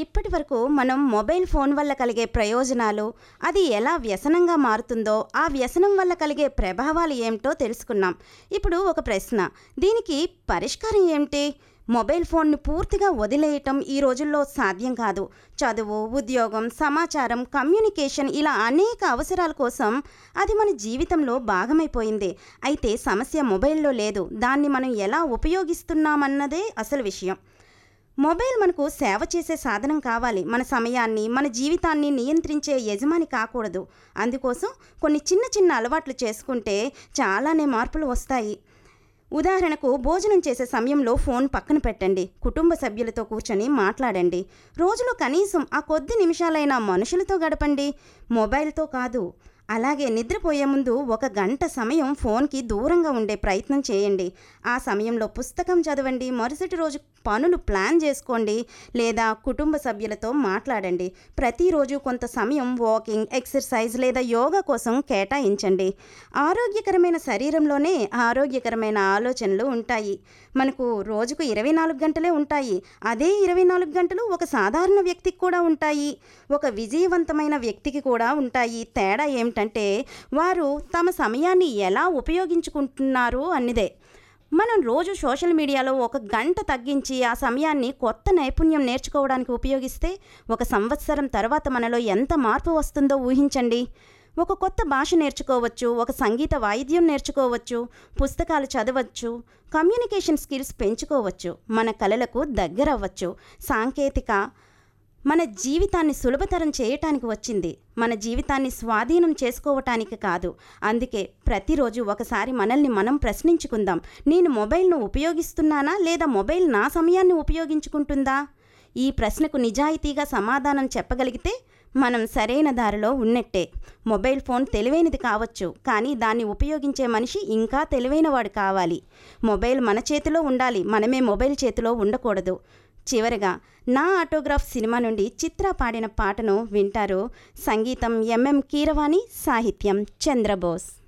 ఇప్పటి వరకు మనం మొబైల్ ఫోన్ వల్ల కలిగే ప్రయోజనాలు అది ఎలా వ్యసనంగా మారుతుందో ఆ వ్యసనం వల్ల కలిగే ప్రభావాలు ఏమిటో తెలుసుకున్నాం ఇప్పుడు ఒక ప్రశ్న దీనికి పరిష్కారం ఏమిటి మొబైల్ ఫోన్ను పూర్తిగా వదిలేయటం ఈ రోజుల్లో సాధ్యం కాదు చదువు ఉద్యోగం సమాచారం కమ్యూనికేషన్ ఇలా అనేక అవసరాల కోసం అది మన జీవితంలో భాగమైపోయింది అయితే సమస్య మొబైల్లో లేదు దాన్ని మనం ఎలా ఉపయోగిస్తున్నామన్నదే అసలు విషయం మొబైల్ మనకు సేవ చేసే సాధనం కావాలి మన సమయాన్ని మన జీవితాన్ని నియంత్రించే యజమాని కాకూడదు అందుకోసం కొన్ని చిన్న చిన్న అలవాట్లు చేసుకుంటే చాలానే మార్పులు వస్తాయి ఉదాహరణకు భోజనం చేసే సమయంలో ఫోన్ పక్కన పెట్టండి కుటుంబ సభ్యులతో కూర్చొని మాట్లాడండి రోజులో కనీసం ఆ కొద్ది నిమిషాలైనా మనుషులతో గడపండి మొబైల్తో కాదు అలాగే నిద్రపోయే ముందు ఒక గంట సమయం ఫోన్కి దూరంగా ఉండే ప్రయత్నం చేయండి ఆ సమయంలో పుస్తకం చదవండి మరుసటి రోజు పనులు ప్లాన్ చేసుకోండి లేదా కుటుంబ సభ్యులతో మాట్లాడండి ప్రతిరోజు కొంత సమయం వాకింగ్ ఎక్సర్సైజ్ లేదా యోగా కోసం కేటాయించండి ఆరోగ్యకరమైన శరీరంలోనే ఆరోగ్యకరమైన ఆలోచనలు ఉంటాయి మనకు రోజుకు ఇరవై నాలుగు గంటలే ఉంటాయి అదే ఇరవై నాలుగు గంటలు ఒక సాధారణ వ్యక్తికి కూడా ఉంటాయి ఒక విజయవంతమైన వ్యక్తికి కూడా ఉంటాయి తేడా ఏమిటంటే వారు తమ సమయాన్ని ఎలా ఉపయోగించుకుంటున్నారు అన్నదే మనం రోజు సోషల్ మీడియాలో ఒక గంట తగ్గించి ఆ సమయాన్ని కొత్త నైపుణ్యం నేర్చుకోవడానికి ఉపయోగిస్తే ఒక సంవత్సరం తర్వాత మనలో ఎంత మార్పు వస్తుందో ఊహించండి ఒక కొత్త భాష నేర్చుకోవచ్చు ఒక సంగీత వాయిద్యం నేర్చుకోవచ్చు పుస్తకాలు చదవచ్చు కమ్యూనికేషన్ స్కిల్స్ పెంచుకోవచ్చు మన కళలకు దగ్గరవ్వచ్చు సాంకేతిక మన జీవితాన్ని సులభతరం చేయటానికి వచ్చింది మన జీవితాన్ని స్వాధీనం చేసుకోవటానికి కాదు అందుకే ప్రతిరోజు ఒకసారి మనల్ని మనం ప్రశ్నించుకుందాం నేను మొబైల్ను ఉపయోగిస్తున్నానా లేదా మొబైల్ నా సమయాన్ని ఉపయోగించుకుంటుందా ఈ ప్రశ్నకు నిజాయితీగా సమాధానం చెప్పగలిగితే మనం సరైన దారిలో ఉన్నట్టే మొబైల్ ఫోన్ తెలివైనది కావచ్చు కానీ దాన్ని ఉపయోగించే మనిషి ఇంకా తెలివైనవాడు కావాలి మొబైల్ మన చేతిలో ఉండాలి మనమే మొబైల్ చేతిలో ఉండకూడదు చివరగా నా ఆటోగ్రాఫ్ సినిమా నుండి చిత్ర పాడిన పాటను వింటారు సంగీతం ఎంఎం కీరవాణి సాహిత్యం చంద్రబోస్